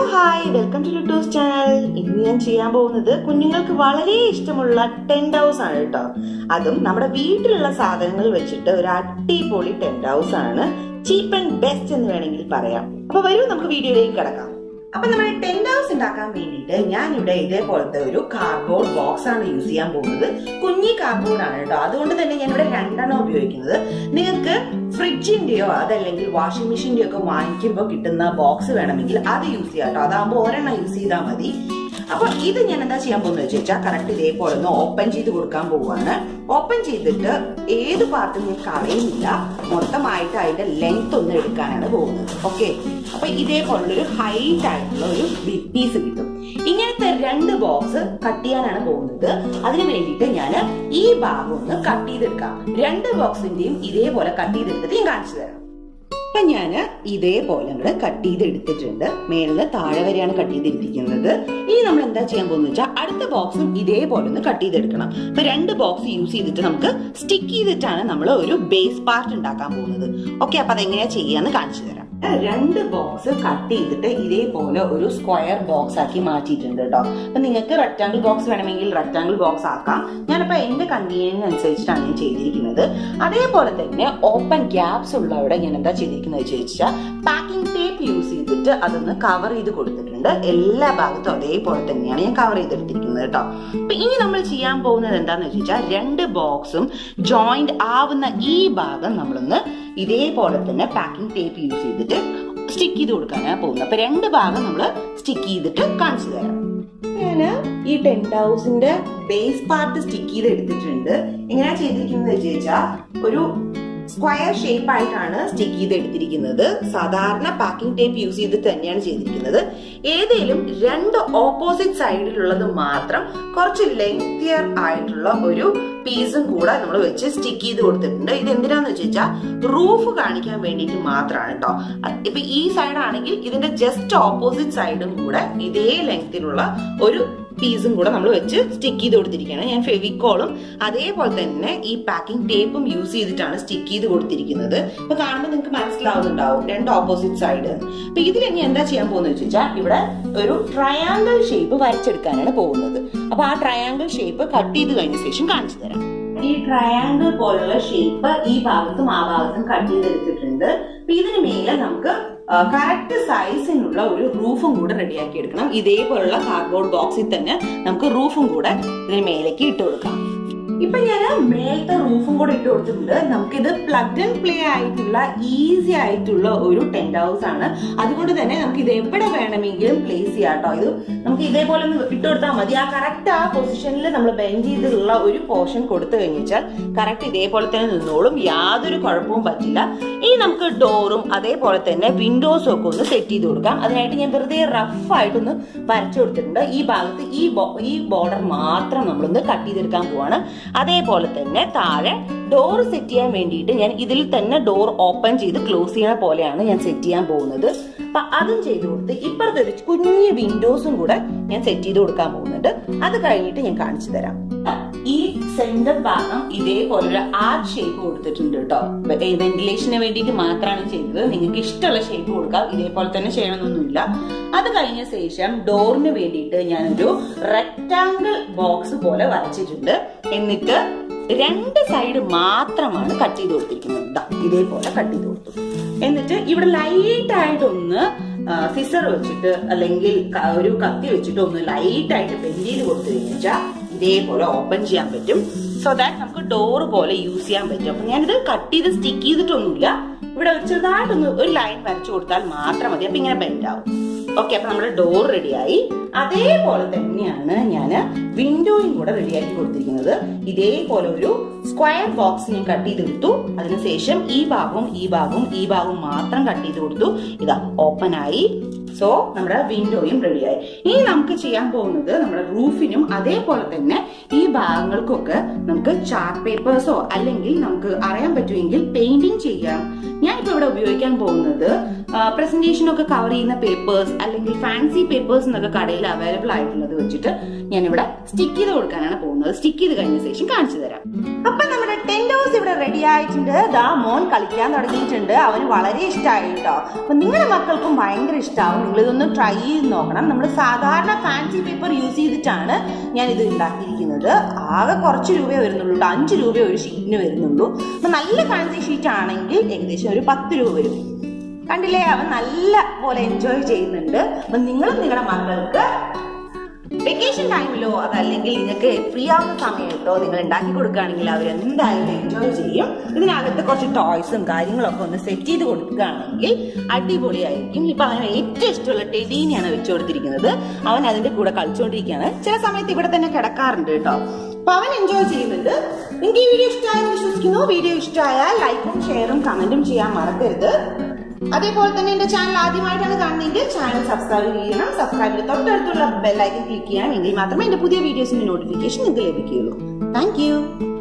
hi welcome to Luttoos channel ഇന്ന് ഞാൻ ചെയ്യാൻ പോകുന്നത് കുഞ്ഞുങ്ങൾക്ക് വളരെ ഇഷ്ടമുള്ള ടെന്റ് ഹൗസ് ആണ് കേട്ടോ അതും നമ്മുടെ വീട്ടിലുള്ള സാധനങ്ങൾ വെച്ചിട്ട് ഒരു അടിപൊളി ടെന്റ് ഹൗസ് ആണ് ചീപ്പ് ആൻഡ് ബെസ്റ്റ് എന്ന് വേണമെങ്കിൽ പറയാം അപ്പൊ വരൂ നമുക്ക് വീഡിയോയിലേക്ക് കിടക്കാം അപ്പൊ നമ്മുടെ ടെന്റ് ഹൗസ് ഉണ്ടാക്കാൻ വേണ്ടിയിട്ട് ഞാൻ ഇവിടെ ഇതേപോലത്തെ ഒരു കാർഡ്ബോർഡ് ബോക്സ് ആണ് യൂസ് ചെയ്യാൻ പോകുന്നത് കുഞ്ഞി കാർഡ്ബോർഡ് ആണ് കേട്ടോ അതുകൊണ്ട് തന്നെ ഞാൻ ഇവിടെ രണ്ടെണ്ണം ഉപയോഗിക്കുന്നത് നിങ്ങൾക്ക് ഫ്രിഡ്ജിന്റെയോ അതല്ലെങ്കിൽ വാഷിംഗ് മെഷീന്റെയോ ഒക്കെ വാങ്ങിക്കുമ്പോൾ കിട്ടുന്ന ബോക്സ് വേണമെങ്കിൽ അത് യൂസ് ചെയ്യാം കേട്ടോ അതാകുമ്പോൾ ഒരെണ്ണം യൂസ് ചെയ്താൽ മതി അപ്പൊ ഇത് ഞാൻ എന്താ ചെയ്യാൻ പോകുന്നത് വെച്ചാൽ കറക്റ്റ് ഇതേപോലെ ഒന്ന് ഓപ്പൺ ചെയ്ത് കൊടുക്കാൻ പോവാണ് ഓപ്പൺ ചെയ്തിട്ട് ഏത് പാർട്ടും ഞാൻ കളയുന്നില്ല മൊത്തമായിട്ട് അതിന്റെ ലെങ്ത് ഒന്ന് എടുക്കാനാണ് പോകുന്നത് ഓക്കെ അപ്പൊ ഇതേപോലുള്ളൊരു ഹൈറ്റ് ആയിട്ടുള്ള ഒരു ബിഗ് പീസ് കിട്ടും ഇങ്ങനത്തെ രണ്ട് ബോക്സ് കട്ട് ചെയ്യാനാണ് പോകുന്നത് അതിന് വേണ്ടിയിട്ട് ഞാൻ ഈ ഭാഗം ഒന്ന് കട്ട് ചെയ്തെടുക്കാം രണ്ട് ബോക്സിന്റെയും ഇതേപോലെ കട്ട് ചെയ്തെടുത്തിട്ട് ഞാൻ കാണിച്ചു തരാം അപ്പൊ ഞാൻ ഇതേപോലെ നമ്മൾ കട്ട് ചെയ്ത് എടുത്തിട്ടുണ്ട് മേളില് താഴെ വരെയാണ് കട്ട് ചെയ്തെടുത്തിരിക്കുന്നത് ഇനി നമ്മൾ എന്താ ചെയ്യാൻ പോകുന്നത് വെച്ചാൽ അടുത്ത ബോക്സും ഇതേപോലെ ഒന്ന് കട്ട് ചെയ്തെടുക്കണം അപ്പൊ രണ്ട് ബോക്സ് യൂസ് ചെയ്തിട്ട് നമുക്ക് സ്റ്റിക്ക് ചെയ്തിട്ടാണ് നമ്മൾ ഒരു ബേസ് പാർട്ട് ഉണ്ടാക്കാൻ പോകുന്നത് ഓക്കെ അപ്പൊ അതെങ്ങനെയാ ചെയ്യാന്ന് കാണിച്ചു തരാം രണ്ട് ബോക്സ് കട്ട് ചെയ്തിട്ട് ഇതേപോലെ ഒരു സ്ക്വയർ ബോക്സ് ആക്കി മാറ്റിയിട്ടുണ്ട് കേട്ടോ അപ്പൊ നിങ്ങൾക്ക് റെക്ടാങ്കിൾ ബോക്സ് വേണമെങ്കിൽ റെക്ടാങ്കിൾ ബോക്സ് ആക്കാം ഞാനിപ്പോ എന്റെ കൺവീനിയൻസ് അനുസരിച്ചിട്ടാണ് ഞാൻ ചെയ്തിരിക്കുന്നത് അതേപോലെ തന്നെ ഓപ്പൺ ഗ്യാപ്സ് ഉള്ളവിടെ ഞാൻ എന്താ ചെയ്തിരിക്കുന്നത് ചോദിച്ചാൽ പാക്കിംഗ് ടേപ്പ് യൂസ് ചെയ്തിട്ട് അതൊന്ന് കവർ ചെയ്ത് കൊടുത്തിട്ടുണ്ട് എല്ലാ ഭാഗത്തും അതേപോലെ തന്നെയാണ് ഞാൻ കവർ ചെയ്തെടുത്തിരിക്കുന്നത് കേട്ടോ അപ്പൊ ഇനി നമ്മൾ ചെയ്യാൻ പോകുന്നത് എന്താന്ന് വെച്ചാൽ രണ്ട് ബോക്സും ജോയിന്റ് ആവുന്ന ഈ ഭാഗം നമ്മളൊന്ന് ഇതേപോലെ തന്നെ പാക്കിംഗ് ടേപ്പ് യൂസ് ചെയ്തിട്ട് സ്റ്റിക്ക് ചെയ്ത് കൊടുക്കാനാണ് പോകുന്നത് അപ്പൊ രണ്ട് ഭാഗം നമ്മൾ സ്റ്റിക്ക് ചെയ്തിട്ട് കാണിച്ചു തരാം ഞാന് ഈ ടെന്റ് ഹൗസിന്റെ ബേസ് പാർട്ട് സ്റ്റിക്ക് ചെയ്ത് എടുത്തിട്ടുണ്ട് എങ്ങനെയാ ചെയ്തിരിക്കുന്നത് വെച്ചാൽ ഒരു സ്ക്വയർ ഷേപ്പ് ആയിട്ടാണ് സ്റ്റിക്ക് ചെയ്ത് എടുത്തിരിക്കുന്നത് സാധാരണ പാക്കിംഗ് ടേപ്പ് യൂസ് ചെയ്തിട്ട് തന്നെയാണ് ചെയ്തിരിക്കുന്നത് ഏതേലും രണ്ട് ഓപ്പോസിറ്റ് സൈഡിലുള്ളത് മാത്രം കുറച്ച് ലെങ്തിയർ ആയിട്ടുള്ള ഒരു പീസും കൂടെ നമ്മൾ വെച്ച് സ്റ്റിക്ക് ചെയ്ത് കൊടുത്തിട്ടുണ്ട് ഇത് എന്തിനാന്ന് വെച്ചാൽ റൂഫ് കാണിക്കാൻ വേണ്ടിയിട്ട് മാത്രമാണ് കേട്ടോ ഇപ്പൊ ഈ സൈഡ് ആണെങ്കിൽ ഇതിന്റെ ജസ്റ്റ് ഓപ്പോസിറ്റ് സൈഡും കൂടെ ഇതേ ലെങ്തിലുള്ള ഒരു പീസും കൂടെ നമ്മൾ വെച്ച് സ്റ്റിക്ക് ചെയ്ത് കൊടുത്തിരിക്കുകയാണ് ഞാൻ ഫെവിക്കോളും അതേപോലെ തന്നെ ഈ പാക്കിംഗ് ടേപ്പും യൂസ് ചെയ്തിട്ടാണ് സ്റ്റിക്ക് ചെയ്ത് കൊടുത്തിരിക്കുന്നത് അപ്പൊ കാണുമ്പോൾ നിങ്ങൾക്ക് മനസ്സിലാവുന്നുണ്ടാവും രണ്ട് ഓപ്പോസിറ്റ് സൈഡ് അപ്പൊ ഇതിൽ ഇനി എന്താ ചെയ്യാൻ പോകുന്നത് വെച്ചാൽ ഇവിടെ ഒരു ട്രയാങ്കിൾ ഷേപ്പ് വരച്ചെടുക്കാനാണ് പോകുന്നത് അപ്പൊ ആ ട്രയാങ്കിൾ ഷേപ്പ് കട്ട് ചെയ്ത് കഴിഞ്ഞ ശേഷം കാണിച്ചു തരാം ഈ ട്രയാങ്കിൾ പോലുള്ള ഷേപ്പ് ഈ ഭാഗത്തും ആ ഭാഗത്തും കട്ട് ചെയ്തെടുത്തിട്ടുണ്ട് അപ്പൊ ഇതിന് മേലെ നമുക്ക് കറക്റ്റ് സൈസിനുള്ള ഒരു റൂഫും കൂടെ റെഡിയാക്കി എടുക്കണം ഇതേപോലുള്ള കാർഡ്ബോർഡ് ബോക്സിൽ തന്നെ നമുക്ക് റൂഫും കൂടെ ഇതിന് മേലേക്ക് ഇട്ട് കൊടുക്കാം ഇപ്പൊ ഞാൻ മേലത്തെ റൂഫും കൂടെ ഇട്ട് കൊടുത്തിട്ടുണ്ട് നമുക്കിത് പ്ലഗ് ആൻഡ് പ്ലേ ആയിട്ടുള്ള ഈസി ആയിട്ടുള്ള ഒരു ടെന്റ് ഹൗസ് ആണ് അതുകൊണ്ട് തന്നെ നമുക്ക് ഇത് എവിടെ വേണമെങ്കിലും പ്ലേസ് ചെയ്യാം കേട്ടോ ഇത് നമുക്ക് ഇതേപോലെ ഒന്ന് ഇട്ട് കൊടുത്താൽ മതി ആ കറക്റ്റ് ആ പൊസിഷനിൽ നമ്മൾ ബെൻഡ് ചെയ്തിട്ടുള്ള ഒരു പോർഷൻ കൊടുത്തു കഴിഞ്ഞാൽ കറക്റ്റ് ഇതേപോലെ തന്നെ നിന്നോളും യാതൊരു കുഴപ്പവും പറ്റില്ല ഇനി നമുക്ക് ഡോറും അതേപോലെ തന്നെ വിൻഡോസും ഒക്കെ ഒന്ന് സെറ്റ് ചെയ്ത് കൊടുക്കാം അതിനായിട്ട് ഞാൻ വെറുതെ റഫ് ആയിട്ടൊന്ന് വരച്ചു കൊടുത്തിട്ടുണ്ട് ഈ ഭാഗത്ത് ഈ ഈ ബോർഡർ മാത്രം നമ്മളൊന്ന് കട്ട് ചെയ്തെടുക്കാൻ പോവാണ് അതേപോലെ തന്നെ താഴെ ഡോർ സെറ്റ് ചെയ്യാൻ വേണ്ടിയിട്ട് ഞാൻ ഇതിൽ തന്നെ ഡോർ ഓപ്പൺ ചെയ്ത് ക്ലോസ് ചെയ്യണ പോലെയാണ് ഞാൻ സെറ്റ് ചെയ്യാൻ പോകുന്നത് അപ്പൊ അതും ചെയ്ത് കൊടുത്ത് ഇപ്പുറത്തെ ഒരു കുഞ്ഞു വിൻഡോസും കൂടെ ഞാൻ സെറ്റ് ചെയ്ത് കൊടുക്കാൻ പോകുന്നുണ്ട് അത് കഴിഞ്ഞിട്ട് ഞാൻ കാണിച്ചു തരാം ഈ സെന്റർ ഭാഗം ഇതേപോലെ ഒരു ആർട്ട് ഷേപ്പ് കൊടുത്തിട്ടുണ്ട് കേട്ടോ വെന്റിലേഷന് വേണ്ടിയിട്ട് മാത്രമാണ് ചെയ്തത് നിങ്ങൾക്ക് ഇഷ്ടമുള്ള ഷേപ്പ് കൊടുക്കാം ഇതേപോലെ തന്നെ ചെയ്യണമെന്നൊന്നുമില്ല അത് കഴിഞ്ഞ ശേഷം ഡോറിന് വേണ്ടിയിട്ട് ഞാനൊരു റെക്ടാങ്കിൾ ബോക്സ് പോലെ വരച്ചിട്ടുണ്ട് എന്നിട്ട് രണ്ട് സൈഡ് മാത്രമാണ് കട്ട് ചെയ്ത് കൊടുത്തിരിക്കുന്നത് ഇതേപോലെ കട്ട് ചെയ്ത് കൊടുത്തു എന്നിട്ട് ഇവിടെ ലൈറ്റ് ആയിട്ടൊന്ന് സിസർ വെച്ചിട്ട് അല്ലെങ്കിൽ ഒരു കത്തി വെച്ചിട്ട് ഒന്ന് ലൈറ്റ് ആയിട്ട് ബെൻഡ് ചെയ്ത് കൊടുത്തു കഴിഞ്ഞാൽ ഇതേപോലെ ഓപ്പൺ ചെയ്യാൻ പറ്റും സോ ദാറ്റ് നമുക്ക് ഡോർ പോലെ യൂസ് ചെയ്യാൻ പറ്റും അപ്പൊ ഞാനിത് കട്ട് ചെയ്ത് സ്റ്റിക്ക് ചെയ്തിട്ടൊന്നുമില്ല ഇവിടെ ചെറുതായിട്ടൊന്ന് ഒരു ലൈൻ വരച്ചു കൊടുത്താൽ മാത്രം മതി അപ്പൊ ഇങ്ങനെ ബെൻഡ് ആവും ഓക്കെ അപ്പൊ നമ്മുടെ ഡോർ റെഡിയായി അതേപോലെ തന്നെയാണ് ഞാൻ വിൻഡോയും കൂടെ റെഡിയാക്കി കൊടുത്തിരിക്കുന്നത് ഇതേപോലെ ഒരു സ്ക്വയർ ബോക്സ് ഞാൻ കട്ട് ചെയ്തെടുത്തു അതിനുശേഷം ഈ ഭാഗവും ഈ ഭാഗവും ഈ ഭാഗവും മാത്രം കട്ട് ചെയ്ത് കൊടുത്തു ഇതാ ഓപ്പൺ ആയി സോ നമ്മുടെ വിൻഡോയും റെഡിയായി ഇനി നമുക്ക് ചെയ്യാൻ പോകുന്നത് നമ്മുടെ റൂഫിനും അതേപോലെ തന്നെ ഈ ഭാഗങ്ങൾക്കൊക്കെ നമുക്ക് ചാർട്ട് പേപ്പേഴ്സോ അല്ലെങ്കിൽ നമുക്ക് അറിയാൻ പറ്റുമെങ്കിൽ പെയിന്റിങ് ചെയ്യാം ഞാൻ ഇപ്പൊ ഇവിടെ ഉപയോഗിക്കാൻ പോകുന്നത് പ്രസന്റേഷൻ ഒക്കെ കവർ ചെയ്യുന്ന പേപ്പേഴ്സ് അല്ലെങ്കിൽ ഫാൻസി പേപ്പേഴ്സ് എന്നൊക്കെ കടയിൽ അവൈലബിൾ ആയിട്ടുള്ളത് വെച്ചിട്ട് ഞാനിവിടെ സ്റ്റിക്ക് ചെയ്ത് കൊടുക്കാനാണ് പോകുന്നത് സ്റ്റിക്ക് ചെയ്ത് കഴിഞ്ഞ ശേഷം കാണിച്ചു തരാം അപ്പൊ നമ്മുടെ ടെൻഡോസ് ഇവിടെ റെഡി ആയിട്ടുണ്ട് ദാ മോൻ കളിക്കാൻ തുടങ്ങിയിട്ടുണ്ട് അവന് വളരെ ഇഷ്ടമായി കേട്ടോ അപ്പൊ നിങ്ങളുടെ മക്കൾക്കും ഭയങ്കര ഇഷ്ടമാവും നിങ്ങൾ ഇതൊന്ന് ട്രൈ ചെയ്ത് നോക്കണം നമ്മൾ സാധാരണ ഫാൻസി പേപ്പർ യൂസ് ചെയ്തിട്ടാണ് ഞാൻ ഇത് ഉണ്ടാക്കിയിരിക്കുന്നത് ആകെ കുറച്ച് രൂപയെ വരുന്നുള്ളൂ കേട്ടോ അഞ്ച് രൂപ ഒരു ഷീറ്റിന് വരുന്നുള്ളൂ അപ്പൊ നല്ല ഫാൻസി ഷീറ്റ് ആണെങ്കിൽ ഏകദേശം ഒരു പത്ത് രൂപ വരും കണ്ടില്ലേ അവൻ നല്ല പോലെ എൻജോയ് ചെയ്യുന്നുണ്ട് അപ്പൊ നിങ്ങളും നിങ്ങളുടെ മക്കൾക്ക് വെക്കേഷൻ ടൈമിലോ അതല്ലെങ്കിൽ നിങ്ങൾക്ക് ഫ്രീ ആവുന്ന സമയത്തോ നിങ്ങൾ ഉണ്ടാക്കി കൊടുക്കുകയാണെങ്കിൽ അവർ എന്തായാലും എൻജോയ് ചെയ്യും ഇതിനകത്ത് കുറച്ച് ടോയ്സും കാര്യങ്ങളൊക്കെ ഒന്ന് സെറ്റ് ചെയ്ത് കൊടുക്കുകയാണെങ്കിൽ അടിപൊളിയായിരിക്കും ഇപ്പൊ അവന് ഏറ്റവും ഇഷ്ടമുള്ള ടെഡീനെയാണ് വെച്ചു കൊടുത്തിരിക്കുന്നത് അവൻ അതിന്റെ കൂടെ കളിച്ചുകൊണ്ടിരിക്കുകയാണ് ചില സമയത്ത് ഇവിടെ തന്നെ കിടക്കാറുണ്ട് കേട്ടോ അപ്പൊ അവൻ എൻജോയ് ചെയ്യുന്നുണ്ട് നിങ്ങൾക്ക് ഈ വീഡിയോ ഇഷ്ടമായെന്ന് വിശ്വസിക്കുന്നു വീഡിയോ ഇഷ്ടമായാൽ ലൈക്കും ഷെയറും കമന്റും ചെയ്യാൻ മറക്കരുത് അതേപോലെ തന്നെ എന്റെ ചാനൽ ആദ്യമായിട്ടാണ് കാണുന്നതെങ്കിൽ ചാനൽ സബ്സ്ക്രൈബ് ചെയ്യണം സബ്സ്ക്രൈബിൽ തൊട്ടടുത്തുള്ള ബെല്ലൈക്കൻ ക്ലിക്ക് ചെയ്യണം എങ്കിൽ മാത്രമേ എന്റെ പുതിയ വീഡിയോസിന്റെ നോട്ടിഫിക്കേഷൻ നിങ്ങൾക്ക് ലഭിക്കുകയുള്ളൂ താങ്ക്